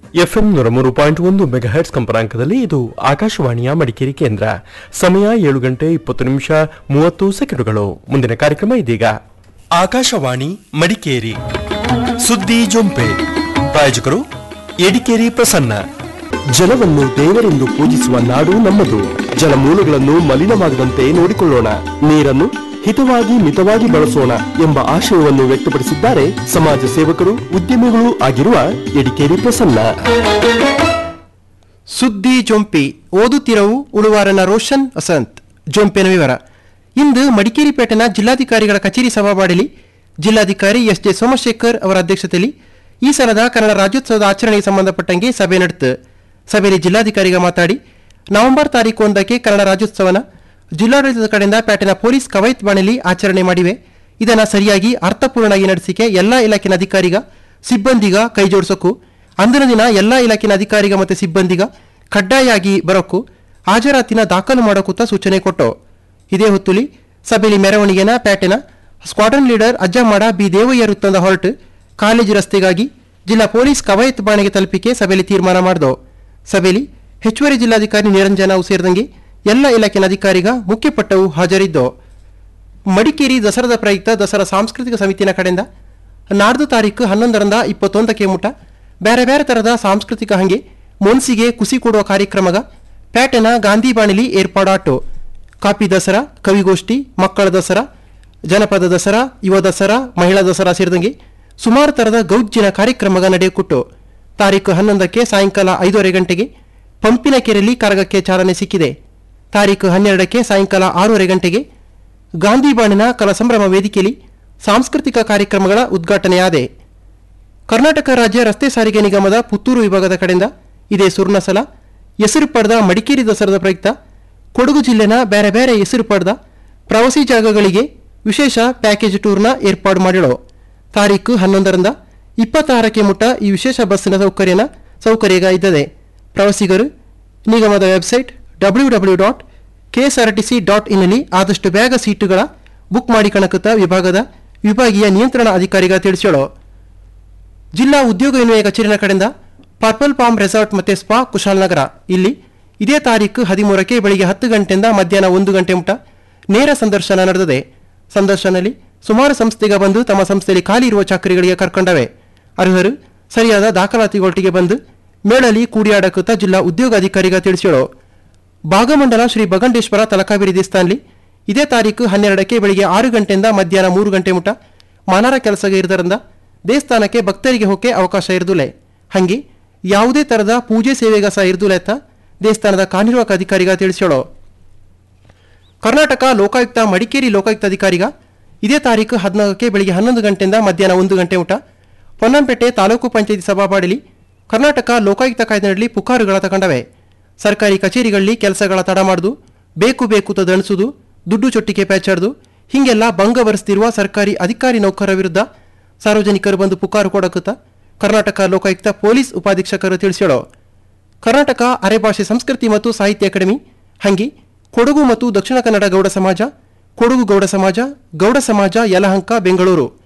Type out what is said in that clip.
FM ನೂರ ಮೂರು point ಒಂದು ಮೆಗಾಹೆಟ್ಸ್ ಕಂಪನಾಂಕದಲ್ಲಿ ಇದು ಆಕಾಶವಾಣಿಯ ಮಡಿಕೇರಿ ಕೇಂದ್ರ ಸಮಯ ಏಳು ಗಂಟೆ ಇಪ್ಪತ್ತು ನಿಮಿಷ ಮೂವತ್ತು ಸೆಕೆಂಡುಗಳು ಮುಂದಿನ ಕಾರ್ಯಕ್ರಮ ಇದೀಗ ಆಕಾಶವಾಣಿ ಮಡಿಕೇರಿ ಸುದ್ದಿ ಜೊಂಪೆ ಪ್ರಾಯೋಜಕರು ಎಡಿಕೇರಿ ಪ್ರಸನ್ನ ಜಲವನ್ನು ದೇವರೆಂದು ಪೂಜಿಸುವ ನಾಡು ನಮ್ಮದು ಜಲಮೂಲಗಳನ್ನು ಮಲಿನವಾಗದಂತೆ ನೋಡಿಕೊಳ್ಳೋಣ ನೀರನ್ನು ಹಿತವಾಗಿ ಮಿತವಾಗಿ ಬಳಸೋಣ ಎಂಬ ಆಶಯವನ್ನು ವ್ಯಕ್ತಪಡಿಸಿದ್ದಾರೆ ಸಮಾಜ ಸೇವಕರು ಉದ್ಯಮಿಗಳು ಆಗಿರುವ ಎಡಿಕೇರಿ ಪ್ರಸನ್ನ ಸುದ್ದಿ ಜೊಂಪಿ ಓದುತ್ತಿರವು ಉಳುವಾರನ ರೋಷನ್ ವಸಂತ್ ಜೊಂಪಿನ ವಿವರ ಇಂದು ಮಡಿಕೇರಿ ಪೇಟೆನ ಜಿಲ್ಲಾಧಿಕಾರಿಗಳ ಕಚೇರಿ ಸಭಾವಾಡಲಿ ಜಿಲ್ಲಾಧಿಕಾರಿ ಎಸ್ ಜೆ ಸೋಮಶೇಖರ್ ಅವರ ಅಧ್ಯಕ್ಷತೆಯಲ್ಲಿ ಈ ಸಲದ ಕನ್ನಡ ರಾಜ್ಯೋತ್ಸವದ ಆಚರಣೆಗೆ ಸಂಬಂಧಪಟ್ಟಂಗೆ ಸಭೆ ನಡೆತು ಸಭೆಯಲ್ಲಿ ಜಿಲ್ಲಾಧಿಕಾರಿಗ ಮಾತಾಡಿ ನವೆಂಬರ್ ತಾರೀಕು ಒಂದಕ್ಕೆ ಕನ್ನಡ ರಾಜ್ಯೋತ್ಸವನ ಜಿಲ್ಲಾಡಳಿತದ ಕಡೆಯಿಂದ ಪೇಟೆನ ಪೊಲೀಸ್ ಕವಾಯತ್ ಬಾಣಿಲಿ ಆಚರಣೆ ಮಾಡಿವೆ ಇದನ್ನು ಸರಿಯಾಗಿ ಅರ್ಥಪೂರ್ಣವಾಗಿ ನಡೆಸಿಕೆ ಎಲ್ಲ ಇಲಾಖೆನ ಅಧಿಕಾರಿಗ ಸಿಬ್ಬಂದಿಗ ಕೈ ಜೋಡಿಸೋಕು ಅಂದಿನ ದಿನ ಎಲ್ಲ ಇಲಾಖೆನ ಅಧಿಕಾರಿಗ ಮತ್ತು ಸಿಬ್ಬಂದಿಗ ಕಡ್ಡಾಯಾಗಿ ಬರೋಕು ಹಾಜರಾತಿನ ದಾಖಲು ಮಾಡೋಕೂತ ಸೂಚನೆ ಕೊಟ್ಟು ಇದೇ ಹೊತ್ತುಲಿ ಸಭೆಯಲ್ಲಿ ಮೆರವಣಿಗೆನ ಪ್ಯಾಟೆನ ಸ್ಕ್ವಾಡನ್ ಲೀಡರ್ ಅಜ್ಜಮಾಡ ಬಿ ದೇವಯ್ಯ ವೃತ್ತದ ಹೊರಟು ಕಾಲೇಜು ರಸ್ತೆಗಾಗಿ ಜಿಲ್ಲಾ ಪೊಲೀಸ್ ಕವಾಯತ್ ಬಾಣೆಗೆ ತಲುಪಿಕೆ ಸಭೆಯಲ್ಲಿ ತೀರ್ಮಾನ ಮಾಡಿದವು ಸಭೆಯಲ್ಲಿ ಹೆಚ್ಚುವರಿ ಜಿಲ್ಲಾಧಿಕಾರಿ ನಿರಂಜನ ಸೇರಿದಂಗೆ ಎಲ್ಲ ಇಲಾಖೆನ ಅಧಿಕಾರಿಗ ಮುಖ್ಯಪಟ್ಟವು ಹಾಜರಿದ್ದವು ಮಡಿಕೇರಿ ದಸರಾದ ಪ್ರಯುಕ್ತ ದಸರಾ ಸಾಂಸ್ಕೃತಿಕ ಸಮಿತಿನ ಕಡೆಯಿಂದ ನಾಡ್ದು ತಾರೀಕು ಹನ್ನೊಂದರಿಂದ ಇಪ್ಪತ್ತೊಂದಕ್ಕೆ ಮುಟ ಬೇರೆ ಬೇರೆ ಥರದ ಸಾಂಸ್ಕೃತಿಕ ಹಂಗೆ ಮೊನ್ಸಿಗೆ ಕುಸಿ ಕೊಡುವ ಕಾರ್ಯಕ್ರಮಗ ಪ್ಯಾಟೆನ ಗಾಂಧಿ ಬಾಣಿಲಿ ಏರ್ಪಾಡಾಟು ಕಾಪಿ ದಸರಾ ಕವಿಗೋಷ್ಠಿ ಮಕ್ಕಳ ದಸರಾ ಜನಪದ ದಸರಾ ಯುವ ದಸರಾ ಮಹಿಳಾ ದಸರಾ ಸೇರಿದಂಗೆ ಸುಮಾರು ಥರದ ಗೌಜ್ಜಿನ ಕಾರ್ಯಕ್ರಮಗ ನಡೆಯುಕೊಟ್ಟು ತಾರೀಕು ಹನ್ನೊಂದಕ್ಕೆ ಸಾಯಂಕಾಲ ಐದೂವರೆ ಗಂಟೆಗೆ ಪಂಪಿನ ಕೆರೆಯಲ್ಲಿ ಕರಗಕ್ಕೆ ಚಾಲನೆ ಸಿಕ್ಕಿದೆ ತಾರೀಕು ಹನ್ನೆರಡಕ್ಕೆ ಸಾಯಂಕಾಲ ಆರೂವರೆ ಗಂಟೆಗೆ ಗಾಂಧಿ ಬಾಣಿನ ಕಲಾ ಸಂಭ್ರಮ ವೇದಿಕೆಯಲ್ಲಿ ಸಾಂಸ್ಕೃತಿಕ ಕಾರ್ಯಕ್ರಮಗಳ ಉದ್ಘಾಟನೆಯಾದೆ ಕರ್ನಾಟಕ ರಾಜ್ಯ ರಸ್ತೆ ಸಾರಿಗೆ ನಿಗಮದ ಪುತ್ತೂರು ವಿಭಾಗದ ಕಡೆಯಿಂದ ಇದೇ ಸುರ್ಣ ಸಲ ಹೆಸರು ಪಡೆದ ಮಡಿಕೇರಿ ದಸರಾದ ಪ್ರಯುಕ್ತ ಕೊಡಗು ಜಿಲ್ಲೆನ ಬೇರೆ ಬೇರೆ ಹೆಸರು ಪಡೆದ ಪ್ರವಾಸಿ ಜಾಗಗಳಿಗೆ ವಿಶೇಷ ಪ್ಯಾಕೇಜ್ ಟೂರ್ನ ಏರ್ಪಾಡು ಮಾಡಿರೋ ತಾರೀಕು ಹನ್ನೊಂದರಿಂದ ಇಪ್ಪತ್ತಾರಕ್ಕೆ ಮುಟ್ಟ ಈ ವಿಶೇಷ ಬಸ್ಸಿನ ಸೌಕರ್ಯನ ಸೌಕರ್ಯಗ ಇದ್ದದೆ ಪ್ರವಾಸಿಗರು ನಿಗಮದ website W W dot K S R T C dot ಇನ್ನಲ್ಲಿ ಆದಷ್ಟು ಬೇಗ ಸೀಟುಗಳ ಬುಕ್ ಮಾಡಿ ಕಣಕುತ್ತ ವಿಭಾಗದ ವಿಭಾಗೀಯ ನಿಯಂತ್ರಣ ಅಧಿಕಾರಿಗ ತಿಳಿಸೋಳು ಜಿಲ್ಲಾ ಉದ್ಯೋಗ ವಿನಿಮಯ ಕಚೇರಿನ ಕಡೆಯಿಂದ ಪರ್ಪಲ್ ಪಾಮ್ ರೆಸಾರ್ಟ್ ಮತ್ತೆ ಸ್ಪಾ ಕುಶಾಲನಗರ ಇಲ್ಲಿ ಇದೇ ತಾರೀಕು ಹದಿಮೂರಕ್ಕೆ ಬೆಳಿಗ್ಗೆ ಹತ್ತು ಗಂಟೆಯಿಂದ ಮಧ್ಯಾಹ್ನ ಒಂದು ಗಂಟೆ ಮುಟ ನೇರ ಸಂದರ್ಶನ ನಡೆದಿದೆ ಸಂದರ್ಶನದಲ್ಲಿ ಸುಮಾರು ಸಂಸ್ಥೆಗೆ ಬಂದು ತಮ್ಮ ಸಂಸ್ಥೆಯಲ್ಲಿ ಖಾಲಿ ಇರುವ ಚಾಕರಿಗಳಿಗೆ ಕರ್ಕೊಂಡವೆ ಅರ್ಹರು ಸರಿಯಾದ ದಾಖಲಾತಿಗೊಟ್ಟಿಗೆ ಬಂದು ಮೇಳಲಿ ಕೂಡಿಯಾಡಕುತ್ತ ಜಿಲ್ಲಾ ಉದ್ಯೋಗ ಅಧಿಕಾರಿಗ ತಿಳಿಸೋಳು ಭಾಗಮಂಡಲ ಶ್ರೀ ಬಗಂಡೇಶ್ವರ ತಲಕಾವೇರಿ ದೇವಸ್ಥಾನಲಿ ಇದೇ ತಾರೀಕು ಹನ್ನೆರಡಕ್ಕೆ ಬೆಳಿಗ್ಗೆ ಆರು ಗಂಟೆಯಿಂದ ಮಧ್ಯಾಹ್ನ ಮೂರು ಗಂಟೆ ಮುಟ ಮಾನಾರ ಕೆಲಸಗೆ ಇರೋದರಿಂದ ದೇವಸ್ಥಾನಕ್ಕೆ ಭಕ್ತರಿಗೆ ಹೋಗಕ್ಕೆ ಅವಕಾಶ ಇರದುಲೆ ಹಂಗೆ ಯಾವುದೇ ಥರದ ಪೂಜೆ ಸೇವೆಗ ಸಹ ಇರದುಲೆ ಅಂತ ದೇವಸ್ಥಾನದ ಕಾರ್ಯನಿರ್ವಾಹಕ ಅಧಿಕಾರಿಗ ತಿಳಿಸೋಳು ಕರ್ನಾಟಕ ಲೋಕಾಯುಕ್ತ ಮಡಿಕೇರಿ ಲೋಕಾಯುಕ್ತ ಅಧಿಕಾರಿಗ ಇದೇ ತಾರೀಕು ಹದಿನಾಲ್ಕಕ್ಕೆ ಬೆಳಿಗ್ಗೆ ಹನ್ನೊಂದು ಗಂಟೆಯಿಂದ ಮಧ್ಯಾಹ್ನ ಒಂದು ಗಂಟೆ ಊಟ ಪೊನ್ನಂಪೇಟೆ ತಾಲೂಕು ಪಂಚಾಯತಿ ಸಭಾಪಾಡಲಿ ಕರ್ನಾಟಕ ಲೋಕಾಯುಕ್ತ ಕಾಯ್ದೆನಲ್ಲಿ ಪುಕಾರುಗಳ ತಗೊಂಡವೆ ಸರ್ಕಾರಿ ಕಚೇರಿಗಳಲ್ಲಿ ಕೆಲಸಗಳ ತಡ ಮಾಡುದು ಬೇಕು ಬೇಕು ತ ದಣಿಸುದು ದುಡ್ಡು ಚೊಟ್ಟಿಗೆ ಪ್ಯಾಚಾಡ್ದು ಹೀಗೆಲ್ಲ ಭಂಗ ಬರೆಸ್ತಿರುವ ಸರ್ಕಾರಿ ಅಧಿಕಾರಿ ನೌಕರರ ವಿರುದ್ಧ ಸಾರ್ವಜನಿಕರು ಬಂದು ಪುಕಾರು ಕೊಡಕುತ್ತ ಕರ್ನಾಟಕ ಲೋಕಾಯುಕ್ತ ಪೊಲೀಸ್ ಉಪಾಧೀಕ್ಷಕರು ತಿಳಿಸೋಳು ಕರ್ನಾಟಕ ಅರೆಭಾಷೆ ಸಂಸ್ಕೃತಿ ಮತ್ತು ಸಾಹಿತ್ಯ ಅಕಾಡೆಮಿ ಹಂಗೆ ಕೊಡಗು ಮತ್ತು ದಕ್ಷಿಣ ಕನ್ನಡ ಗೌಡ ಸಮಾಜ ಕೊಡಗು ಗೌಡ ಸಮಾಜ ಗೌಡ ಸಮಾಜ ಯಲಹಂಕ ಬೆಂಗಳೂರು